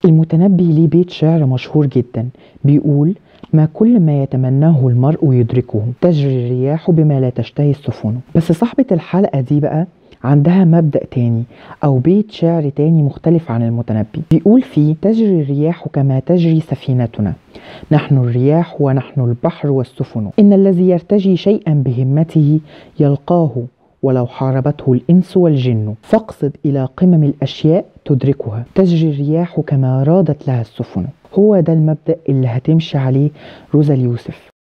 المتنبي ليه بيت شعر مشهور جدا بيقول ما كل ما يتمناه المرء يدركه تجري الرياح بما لا تشتهي السفن بس صاحبة الحلقة دي بقى عندها مبدأ تاني أو بيت شعر تاني مختلف عن المتنبي بيقول فيه تجري الرياح كما تجري سفينتنا نحن الرياح ونحن البحر والسفن إن الذي يرتجي شيئا بهمته يلقاه ولو حاربته الإنس والجن فاقصد إلى قمم الأشياء تدركها تجري الرياح كما رادت لها السفن هو ده المبدأ اللي هتمشي عليه روزا اليوسف